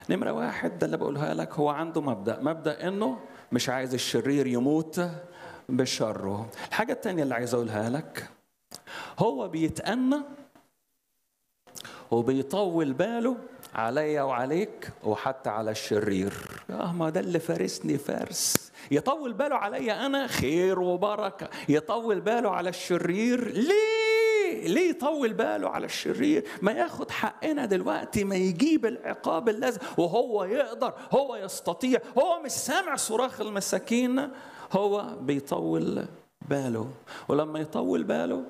نمرة واحد ده اللي بقولها لك هو عنده مبدأ مبدأ إنه مش عايز الشرير يموت بشره الحاجة التانية اللي عايز أقولها لك هو بيتأنى وبيطول باله عليا وعليك وحتى على الشرير اه ما ده اللي فارسني فارس يطول باله عليا انا خير وبركه يطول باله على الشرير ليه ليه يطول باله على الشرير ما ياخد حقنا دلوقتي ما يجيب العقاب اللازم وهو يقدر هو يستطيع هو مش سامع صراخ المساكين هو بيطول باله ولما يطول باله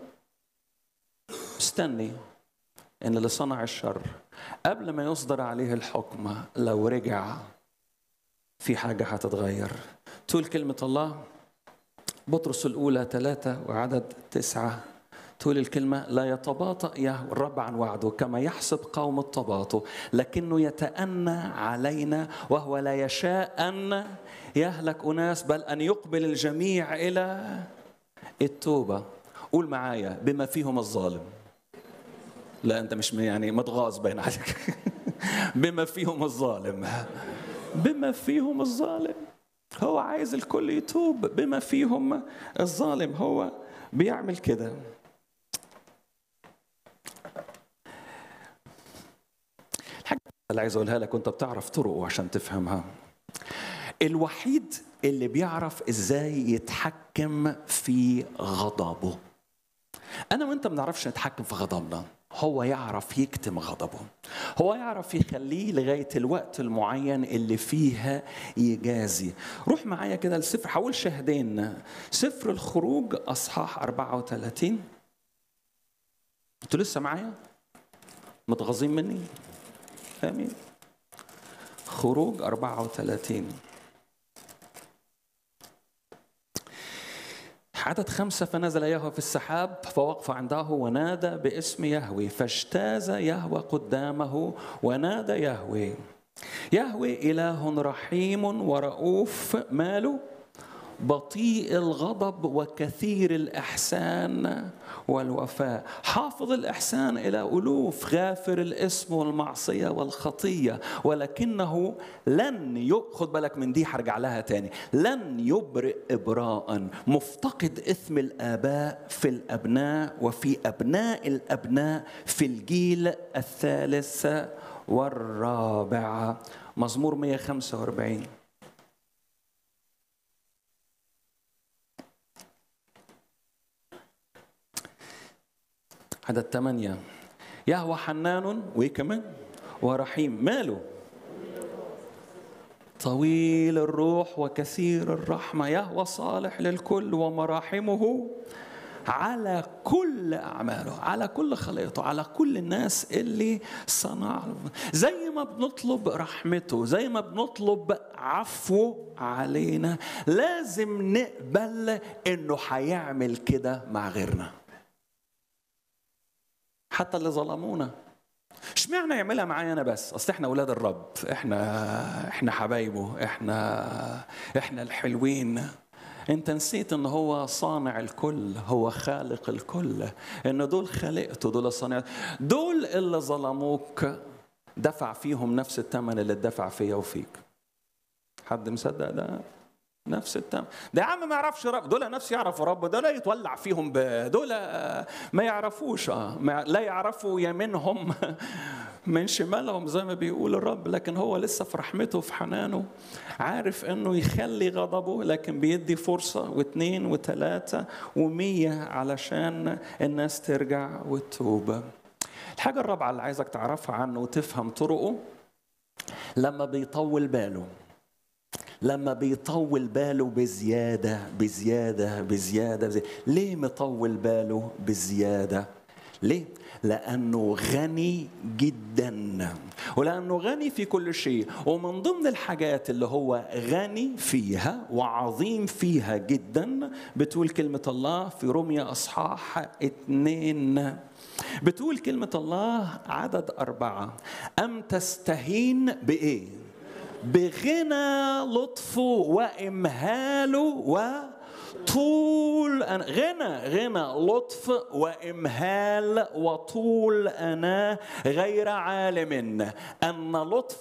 استني ان اللي صنع الشر قبل ما يصدر عليه الحكم لو رجع في حاجة هتتغير تقول كلمة الله بطرس الأولى ثلاثة وعدد تسعة تقول الكلمة لا يتباطأ يهوى الرب عن وعده كما يحسب قوم التباطؤ لكنه يتأنى علينا وهو لا يشاء أن يهلك أناس بل أن يقبل الجميع إلى التوبة قول معايا بما فيهم الظالم لا انت مش يعني متغاظ باين عليك بما فيهم الظالم بما فيهم الظالم هو عايز الكل يتوب بما فيهم الظالم هو بيعمل كده الحاجة اللي عايز اقولها لك وانت بتعرف طرقه عشان تفهمها الوحيد اللي بيعرف ازاي يتحكم في غضبه انا وانت ما بنعرفش نتحكم في غضبنا هو يعرف يكتم غضبه هو يعرف يخليه لغاية الوقت المعين اللي فيها يجازي روح معايا كده لسفر حول شهدين سفر الخروج أصحاح 34 انتوا لسه معايا متغاظين مني فاهمين خروج 34 عدد خمسة فنزل يهوى في السحاب فوقف عنده ونادى باسم يهوي فاجتاز يهوى قدامه ونادى يهوي يهوي إله رحيم ورؤوف ماله بطيء الغضب وكثير الإحسان والوفاء حافظ الإحسان إلى ألوف غافر الإسم والمعصية والخطية ولكنه لن يأخذ بالك من دي هرجع لها تاني لن يبرئ إبراء مفتقد إثم الآباء في الأبناء وفي أبناء الأبناء في الجيل الثالث والرابع مزمور 145 عدد ثمانية يهوى حنان وإيه كمان ورحيم ماله طويل الروح وكثير الرحمة يهوى صالح للكل ومراحمه على كل أعماله على كل خليقته على كل الناس اللي صنع زي ما بنطلب رحمته زي ما بنطلب عفوه علينا لازم نقبل انه هيعمل كده مع غيرنا حتى اللي ظلمونا اشمعنى يعملها معايا انا بس اصل احنا اولاد الرب احنا احنا حبايبه احنا احنا الحلوين انت نسيت ان هو صانع الكل هو خالق الكل ان دول خلقته دول صانع دول اللي ظلموك دفع فيهم نفس الثمن اللي اتدفع فيا وفيك حد مصدق ده نفس التم ده يا عم ما يعرفش رب دول نفس يعرفوا رب دول يتولع فيهم ب... دول ما يعرفوش اه ما... لا يعرفوا يمينهم من شمالهم زي ما بيقول الرب لكن هو لسه في رحمته في حنانه عارف انه يخلي غضبه لكن بيدي فرصة واثنين وثلاثة ومية علشان الناس ترجع وتتوب الحاجة الرابعة اللي عايزك تعرفها عنه وتفهم طرقه لما بيطول باله لما بيطول باله بزيادة بزيادة بزيادة, بزيادة. ليه مطول باله بزيادة ليه لأنه غني جدا ولأنه غني في كل شيء ومن ضمن الحاجات اللي هو غني فيها وعظيم فيها جدا بتقول كلمة الله في رمية أصحاح اتنين بتقول كلمة الله عدد أربعة أم تستهين بإيه بغنى لطفه وامهاله وطول أنا غنى غنى لطف وامهال وطول انا غير عالم ان لطف